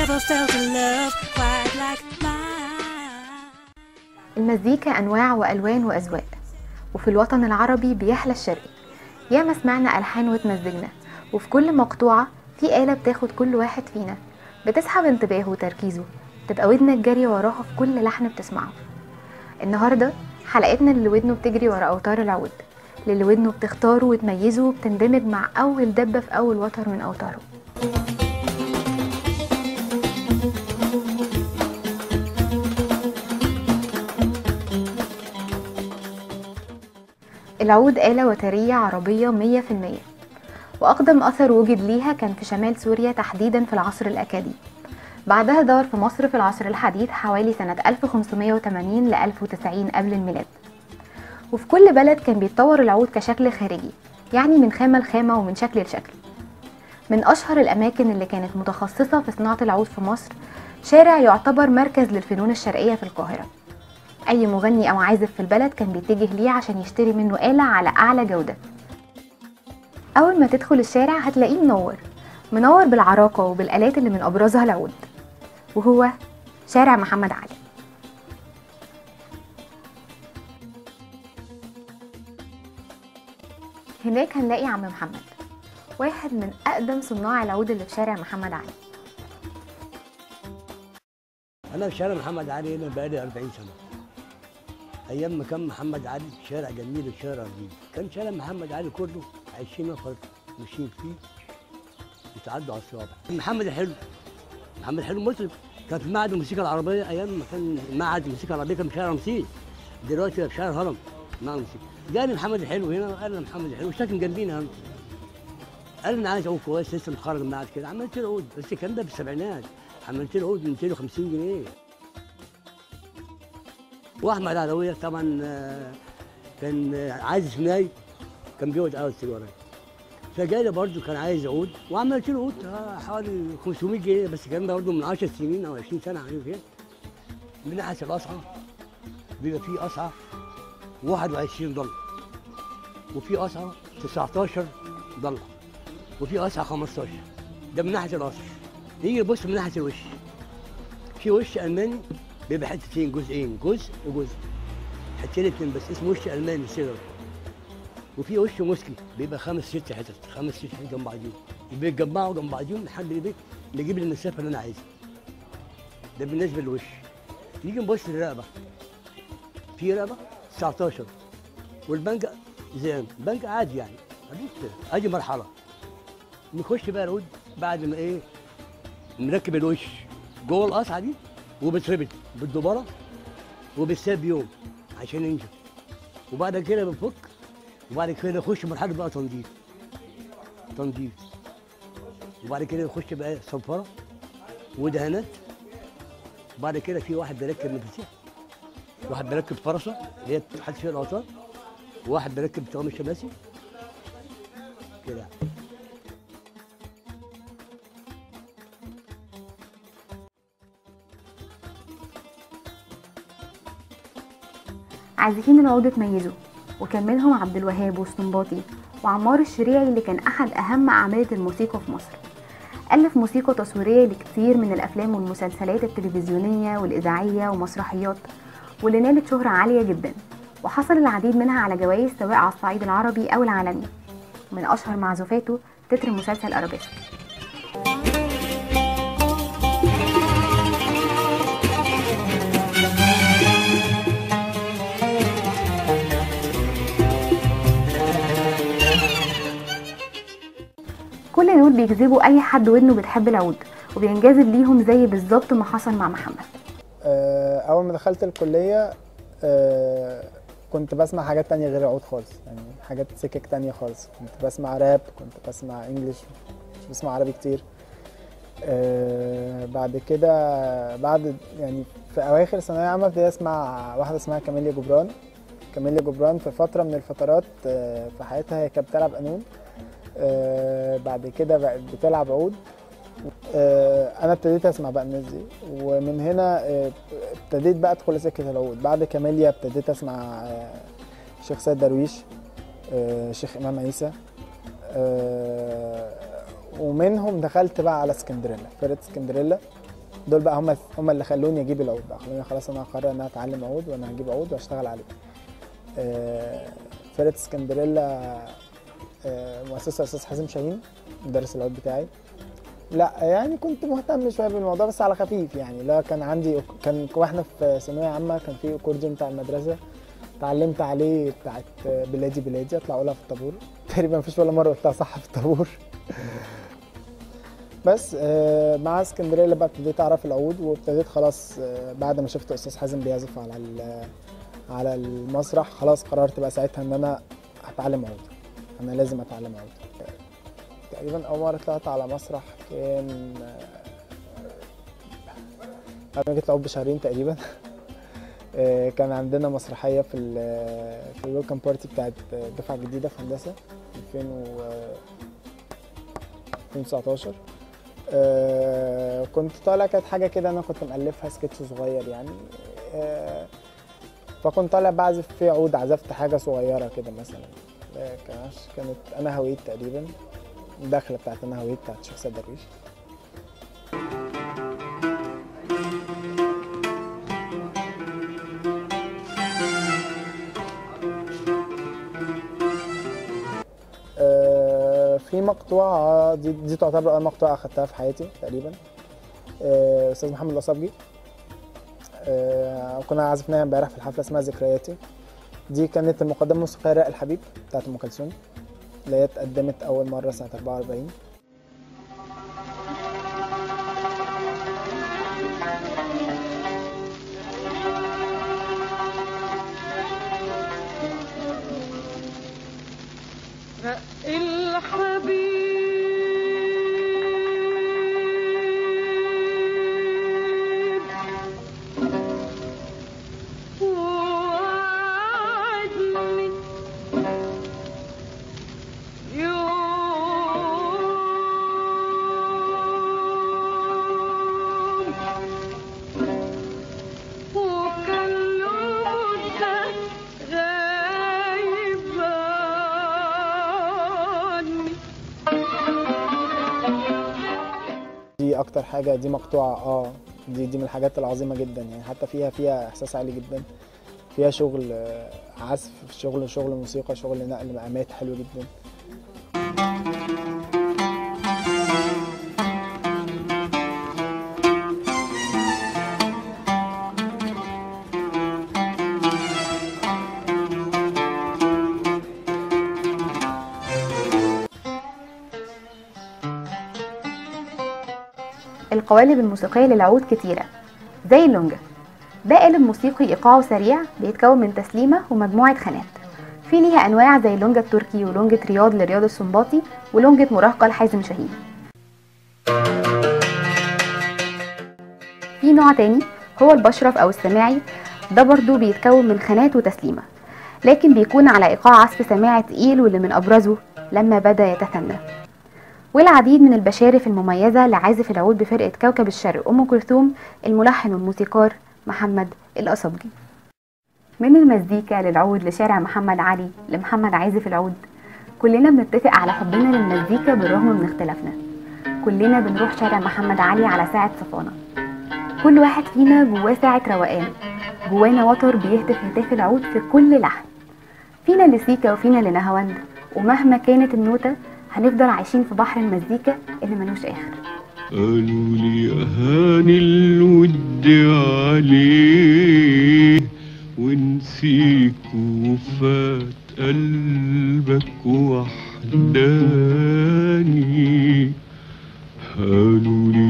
never felt a love quite like mine. المزيكا أنواع وألوان وأذواق وفي الوطن العربي بيحلى الشرقي ياما سمعنا ألحان وتمزجنا وفي كل مقطوعة في آلة بتاخد كل واحد فينا بتسحب انتباهه وتركيزه تبقى ودنك جارية وراها في كل لحن بتسمعه النهاردة حلقتنا اللي ودنه بتجري ورا أوتار العود للي ودنه بتختاره وتميزه وبتندمج مع أول دبة في أول وتر من أوتاره العود آلة وترية عربية مية في المية وأقدم أثر وجد ليها كان في شمال سوريا تحديدا في العصر الأكادي بعدها دار في مصر في العصر الحديث حوالي سنة 1580 ل 1090 قبل الميلاد وفي كل بلد كان بيتطور العود كشكل خارجي يعني من خامة لخامة ومن شكل لشكل من أشهر الأماكن اللي كانت متخصصة في صناعة العود في مصر شارع يعتبر مركز للفنون الشرقية في القاهرة أي مغني أو عازف في البلد كان بيتجه ليه عشان يشتري منه آلة على أعلى جودة أول ما تدخل الشارع هتلاقيه منور منور بالعراقة وبالآلات اللي من أبرزها العود وهو شارع محمد علي هناك هنلاقي عم محمد واحد من أقدم صناع العود اللي في شارع محمد علي انا في شارع محمد علي هنا بقالي 40 سنه ايام ما كان محمد علي شارع جميل وشارع جديد كان شارع محمد علي كله 20 نفر ماشيين فيه يتعدوا على الصوابع محمد حلو محمد حلو مطرب كان في معهد الموسيقى العربيه ايام ما كان معهد الموسيقى العربيه كان في شارع رمسيس دلوقتي في شارع هرم معهد الموسيقى جاني محمد الحلو هنا وقال لي محمد الحلو ساكن جنبينا هنا قال لي انا عايز عود كويس لسه متخرج من المعهد كده عملت له عود بس الكلام ده في السبعينات عملت له عود ب 250 جنيه واحمد علويه طبعا آه، كان آه، عايز ناي كان بيقعد قوي ورايا فجالي برضه كان عايز عود وعملت له عود آه، حوالي 500 جنيه بس الكلام ده برضه من 10 سنين او 20 سنه عليه كده من ناحيه القصعه بيبقى فيه قصعه 21 ضلع وفي قصعه 19 ضلع وفي قصعه 15 ده من ناحيه القصر نيجي نبص من ناحيه الوش في وش الماني بيبقى حتتين جزئين جزء وجزء حتتين اتنين بس اسمه وش الماني صغر وفي وش موسكي بيبقى خمس ست حتت خمس ست حتت جنب بعضيهم بيتجمعوا جنب بعضيهم لحد البيت نجيب لي المسافه اللي انا عايزها ده بالنسبه للوش نيجي نبص للرقبه في رقبه 19 والبنك زين بنك عادي يعني ادي ادي مرحله نخش بقى العود بعد ما ايه نركب الوش جوه القصعه دي وبتربط بالدباره وبتساب يوم عشان ينشف وبعد كده بنفك وبعد كده نخش مرحله بقى تنظيف تنظيف وبعد كده نخش بقى صنفره ودهانات وبعد كده في واحد بيركب مفاتيح واحد بيركب فرشه اللي هي بتتحط فيها الاوتار وواحد بيركب طقم الشماسي كده عازفين العود اتميزوا وكان منهم عبد الوهاب والسنباطي وعمار الشريعي اللي كان أحد أهم أعمدة الموسيقى في مصر ألف موسيقى تصويرية لكتير من الأفلام والمسلسلات التلفزيونية والإذاعية ومسرحيات واللي نالت شهرة عالية جدا وحصل العديد منها على جوائز سواء على الصعيد العربي أو العالمي من أشهر معزوفاته تتر مسلسل أرابيسك كل دول بيجذبوا اي حد ودنه بتحب العود وبينجذب ليهم زي بالظبط ما حصل مع محمد آه، اول ما دخلت الكليه آه، كنت بسمع حاجات تانية غير العود خالص يعني حاجات سكك تانية خالص كنت بسمع راب كنت بسمع انجليش مش بسمع عربي كتير آه، بعد كده بعد يعني في اواخر ثانويه عامه ابتديت اسمع واحده اسمها كاميليا جبران كاميليا جبران في فتره من الفترات آه، في حياتها هي كانت بتلعب قانون آه، بعد كده بقت بتلعب عود آه، انا ابتديت اسمع بقى الناس دي ومن هنا آه، ابتديت بقى ادخل سكه العود بعد كاميليا ابتديت اسمع آه، شيخ سيد درويش آه، شيخ امام عيسى آه، ومنهم دخلت بقى على اسكندريلا فرقه اسكندريلا دول بقى هم هم اللي خلوني اجيب العود بقى خلوني خلاص انا هقرر ان انا اتعلم عود وانا هجيب عود واشتغل عليه آه، فرقه اسكندريلا آه، مؤسسها استاذ حازم شاهين مدرس العود بتاعي لا يعني كنت مهتم شويه بالموضوع بس على خفيف يعني لا كان عندي كان واحنا في ثانويه عامه كان في اكورديون بتاع المدرسه اتعلمت عليه بتاعت بلادي بلادي اطلع اقولها في الطابور تقريبا مفيش ولا مره قلتها صح في الطابور بس آه، مع اسكندريه اللي بقى ابتديت اعرف العود وابتديت خلاص آه، بعد ما شفت استاذ حازم بيعزف على ال- على المسرح خلاص قررت بقى ساعتها ان انا هتعلم عود انا لازم اتعلم عود تقريبا اول مره طلعت على مسرح كان آه، انا جيت العود بشهرين تقريبا آه، كان عندنا مسرحيه في ال في الويلكم بارتي بتاعت الدفعه الجديده في هندسه 2000 و 2019 آه، كنت طالع كانت حاجه كده انا كنت مالفها سكتش صغير يعني آه، فكنت طالع بعزف في عود عزفت حاجه صغيره كده مثلا آه، كانش كانت انا هويت تقريبا الدخله بتاعت انا هويت بتاعت شيخ سيد درويش آه، في مقطوعة دي, دي تعتبر أول مقطوعة أخدتها في حياتي تقريبا آه، أستاذ محمد الأصابجي آه، كنا عزفناها امبارح في الحفلة اسمها ذكرياتي دي كانت المقدمة الموسيقية راء الحبيب بتاعت أم كلثوم اللي هي اتقدمت أول مرة سنة 44 الحبيب وعدني يوم وكان له مدة غايب عني دي أكتر حاجة دي مقطوعة اه دي دي من الحاجات العظيمة جدا يعني حتى فيها فيها إحساس عالي جدا فيها شغل آه، عزف شغل شغل موسيقى شغل نقل مقامات حلو جدا القوالب الموسيقية للعود كتيرة زي اللونجا ده قالب موسيقي إيقاعه سريع بيتكون من تسليمة ومجموعة خانات في ليها أنواع زي لونجا التركي ولونجة رياض لرياض السنباطي ولونجة مراهقة لحازم شاهين في نوع تاني هو البشرف أو السماعي ده برضو بيتكون من خانات وتسليمة لكن بيكون على إيقاع عزف سماعي تقيل واللي من أبرزه لما بدأ يتثنى والعديد من البشارف المميزة لعازف العود بفرقة كوكب الشرق أم كلثوم الملحن والموسيقار محمد الأصبجي من المزيكا للعود لشارع محمد علي لمحمد عازف العود كلنا بنتفق على حبنا للمزيكا بالرغم من اختلافنا كلنا بنروح شارع محمد علي على ساعة صفانة كل واحد فينا جواه ساعة روقان جوانا وتر بيهتف هتاف العود في كل لحن فينا اللي سيكا وفينا اللي نهاوند ومهما كانت النوتة هنفضل عايشين في بحر المزيكا اللي ملوش آخر قالوا لي أهاني الود عليه ونسيك وفات قلبك وحداني قالوا لي